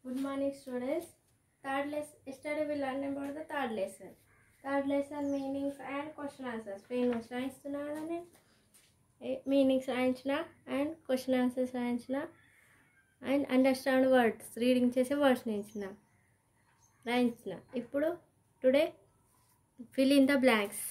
Good morning, students. Third lesson. Yesterday we learned about the third lesson. Third lesson meanings and question answers. నేను రాయిస్తున్నానని meanings రాయించిన and question answers రాయించిన and understand words reading చేసే words నేర్చిన రాయించిన ఇప్పుడు today fill in the blanks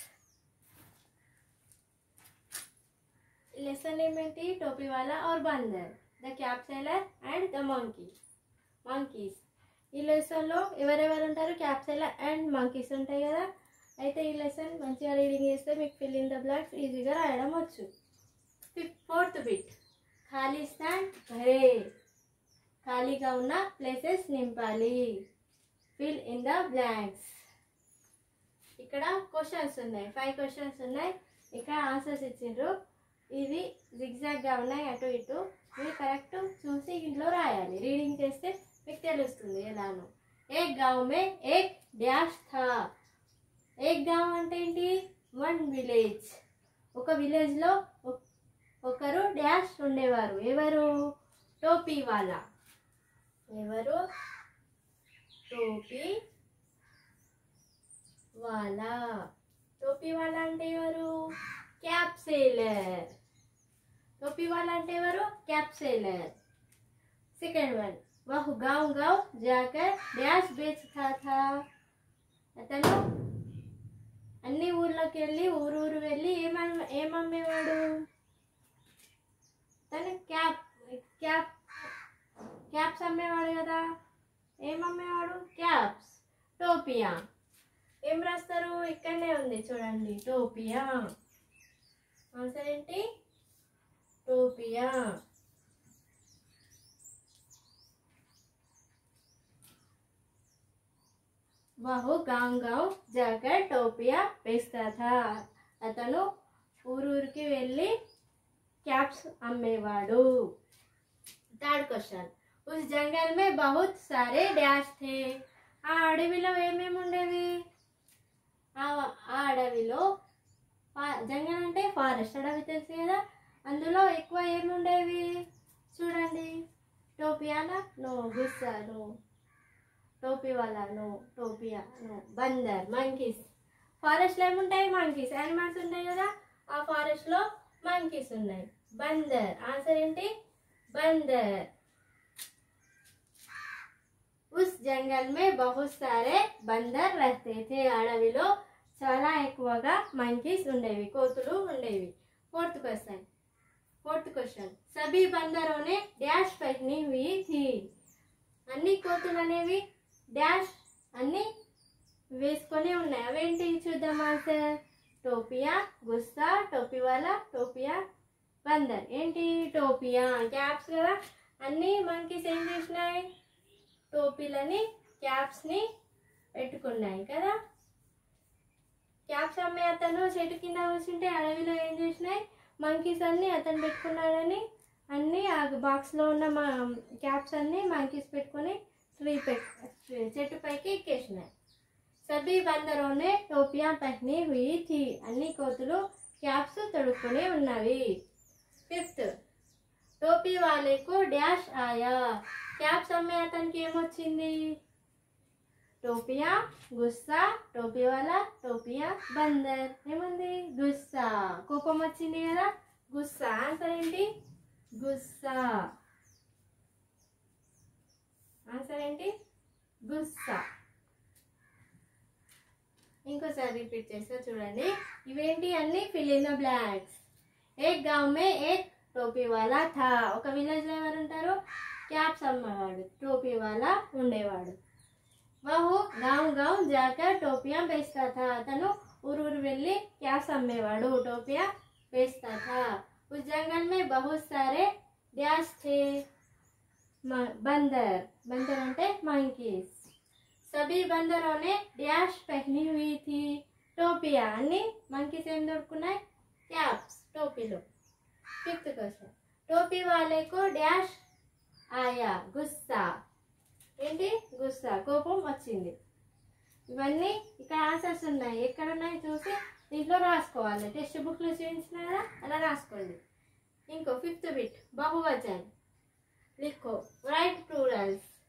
lesson ఏమేంటి టోపీ వాలా ఆర్ బందర్ the cap seller and the monkey monkeys ఈ లెసన్లో ఎవరెవరు ఉంటారు క్యాప్ సెలర్ అండ్ మంకీస్ ఉంటాయి కదా అయితే ఈ లెసన్ మంచిగా రీడింగ్ చేస్తే మీకు ఫిల్ ఇన్ ద బ్లాంక్స్ ఈజీగా రాయడం వచ్చు ఫిఫ్త్ ఫోర్త్ బిట్ ఖాళీ స్థాన్ భరే ఖాళీగా ఉన్న ప్లేసెస్ నింపాలి ఫిల్ ఇన్ ద బ్లాంక్స్ ఇక్కడ క్వశ్చన్స్ ఉన్నాయి ఫైవ్ క్వశ్చన్స్ ఉన్నాయి ఇక్కడ ఆన్సర్స్ ఇచ్చిండ్రు ఇవి జిగ్జాగ్గా ఉన్నాయి అటు ఇటు మీరు కరెక్ట్ చూసి ఇంట్లో రాయాలి రీడింగ్ చేస్తే మీకు తెలుస్తుంది ఎలానో ఏక్ గావ్ మే ఏక్ డ్యాష్ థా ఏక్ గావ్ అంటే ఏంటి వన్ విలేజ్ ఒక విలేజ్లో ఒకరు డ్యాష్ ఉండేవారు ఎవరు టోపీ వాళ్ళ ఎవరు టోపీ వాళ్ళ టోపీ వాళ్ళ అంటే ఎవరు క్యాప్ సేలర్ टोपी वाला అంటే ఎవరు క్యాప్ సేలర్ సెకండ్ వన్ వహు గావ్ గావ్ జాకర్ డ్యాష్ బేచ్తా థా అతను అన్ని ఊర్లోకి వెళ్ళి ఊరు ఊరు వెళ్ళి ఏమమ్మ ఏమమ్మేవాడు తను క్యాప్ క్యాప్ క్యాప్స్ అమ్మేవాడు కదా ఏమమ్మేవాడు క్యాప్స్ టోపియా ఏం రాస్తారు ఇక్కడనే ఉంది చూడండి టోపియా ఆన్సర్ ఏంటి टोपिया वह गांव गांव जाकर टोपिया बेचता था అతను ఊరూరికి వెళ్ళి క్యాప్స్ అమ్మేవాడు థర్డ్ క్వశ్చన్ ఉస్ జంగల్ మే బహుత్ సారే డ్యాష్ థే ఆ అడవిలో ఏమేమి ఉండేవి ఆ ఆ అడవిలో ఫా- జంగల్ అంటే ఫారెస్ట్ అడవి తెలుసు కదా అందులో ఎక్కువ ఏముండేవి చూడండి టోపియానా నో గుస్సా నో టోపీ వాళ్ళ నో టోపియా నో బందర్ మంకీస్ ఫారెస్ట్లో ఏముంటాయి మంకీస్ యానిమల్స్ ఉంటాయి కదా ఆ ఫారెస్ట్లో మంకీస్ ఉన్నాయి బందర్ ఆన్సర్ ఏంటి బందర్ ఉస్ జంగల్ మే బహుత్ సారే బందర్ రహతే थे అడవిలో చాలా ఎక్కువగా మంకీస్ ఉండేవి కోతులు ఉండేవి ఫోర్త్ క్వశ్చన్ ఫోర్త్ క్వశ్చన్ సభీ బందరోనే డాష్ పైని హుయి థీ అన్ని కోతులు అనేవి డాష్ అన్ని వేసుకొని ఉన్నాయి అవేంటి చూద్దాం ఆన్సర్ టోపియా గుస్సా టోపీ వాళ్ళ టోపియా బందర్ ఏంటి టోపియా క్యాప్స్ కదా అన్ని మంకీస్ ఏం చేసినాయి టోపీలని క్యాప్స్ని పెట్టుకున్నాయి కదా క్యాప్స్ అమ్మే అతను చెట్టు కింద కూర్చుంటే అడవిలో ఏం చేసినాయి మంకీస్ అన్ని అతను పెట్టుకున్నాడని అన్ని ఆ బాక్స్లో ఉన్న మా క్యాప్స్ అన్ని మంకీస్ పెట్టుకొని ట్రీ పెట్ చెట్టు పైకి ఎక్కేసినాయి సభీ బందరోనే టోపియా పహని హుయి థీ అన్ని కోతులు క్యాప్స్ తొడుక్కొని ఉన్నవి ఫిఫ్త్ టోపీ వాలేకు డాష్ ఆయా క్యాప్స్ అమ్మే అతనికి ఏమొచ్చింది టోపియా గుస్సా టోపీ వాళ్ళ టోపియా బందర్ ఏముంది గుస్సా కోపం వచ్చింది కదా గుస్సా ఆన్సర్ ఏంటి గుస్సా ఆన్సర్ ఏంటి గుస్సా ఇంకోసారి రిపీట్ చేస్తా చూడండి ఇవేంటి అన్ని ఫిల్ ఇన్ ద బ్లాంక్స్ ఏక్ గావ్ మే ఏక్ టోపీ వాలా థా ఒక విలేజ్లో ఎవరు ఉంటారు క్యాప్స్ అమ్మేవాడు టోపీ వాలా ఉండేవాడు వహు గావ్ గావ్ జాకర్ టోపియా బేస్తా థా అతను ఊరు ఊరు వెళ్ళి క్యాప్స్ అమ్మేవాడు టోపియా బేస్తా థా ఉస్ జంగల్ మే బహుత్ సారే డ్యాష్ థే మ- బందర్ బందర్ అంటే మంకీస్ సభీ బందరోనే డ్యాష్ పెహ్ని హుయి థీ టోపియా అన్ని మంకీస్ ఏం దొరుకున్నాయి క్యాప్స్ టోపీలు ఫిఫ్త్ క్వశ్చన్ టోపీ వాలేకు డ్యాష్ ఆయా గుస్సా ఏంటి గుస్సా కోపం వచ్చింది ఇవన్నీ ఇక్కడ ఆన్సర్స్ ఉన్నాయి ఎక్కడ ఉన్నాయి చూసి దీంట్లో రాసుకోవాలి టెక్స్ట్ బుక్లో చూపించిన కదా అలా రాసుకోండి ఇంకో ఫిఫ్త్ బిట్ బహువచన్ లిఖో రైట్ ప్లూరల్స్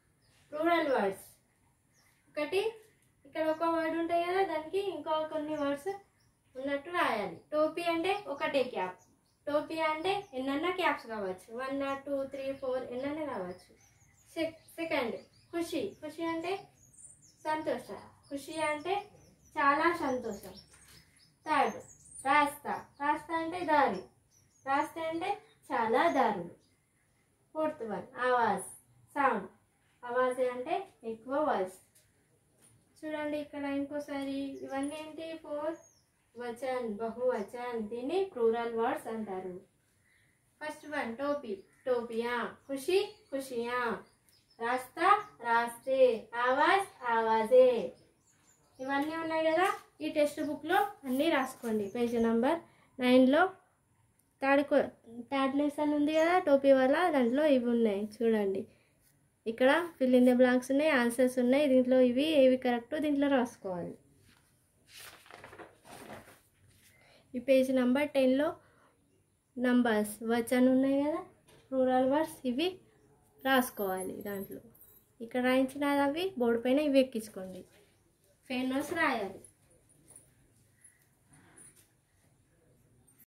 ప్లూరల్ వర్డ్స్ ఒకటి ఇక్కడ ఒక వర్డ్ ఉంటాయి కదా దానికి ఇంకో కొన్ని వర్డ్స్ ఉన్నట్టు రాయాలి టోపీ అంటే ఒకటే క్యాప్ టోపీ అంటే ఎన్నన్నా క్యాప్స్ కావచ్చు వన్ టూ త్రీ ఫోర్ ఎన్నన్నా కావచ్చు సెకండ్ ఖుషి ఖుషి అంటే సంతోషం ఖుషి అంటే చాలా సంతోషం థర్డ్ రాస్తా రాస్తా అంటే దారి రాస్తా అంటే చాలా దారులు ఫోర్త్ వన్ ఆవాజ్ సౌండ్ ఆవాజ్ అంటే ఎక్కువ వాయిస్ చూడండి ఇక్కడ ఇంకోసారి ఇవన్నీ ఏంటి ఫోర్ వచన్ బహువచన్ దీన్ని ప్లూరల్ వర్డ్స్ అంటారు ఫస్ట్ వన్ టోపీ టోపియా ఖుషి ఖుషియా రాస్తా రాస్తే ఆవాజ్ ఆవాజే ఇవన్నీ ఉన్నాయి కదా ఈ టెక్స్ట్ బుక్లో అన్నీ రాసుకోండి పేజ్ నెంబర్ నైన్లో థర్డ్ క్వ- థర్డ్ లెసన్ ఉంది కదా టోపీ వల్ల దాంట్లో ఇవి ఉన్నాయి చూడండి ఇక్కడ ఫిల్ ఇన్ ద బ్లాంక్స్ ఉన్నాయి ఆన్సర్స్ ఉన్నాయి దీంట్లో ఇవి ఏవి కరెక్ట్ దీంట్లో రాసుకోవాలి ఈ పేజ్ నెంబర్ టెన్లో నంబర్స్ వచన్ ఉన్నాయి కదా రూరల్ వర్డ్స్ ఇవి రాసుకోవాలి దాంట్లో ఇక్కడ రాయించిన అవి బోర్డు పైన ఇవి ఎక్కించుకోండి ఫేమస్ రాయాలి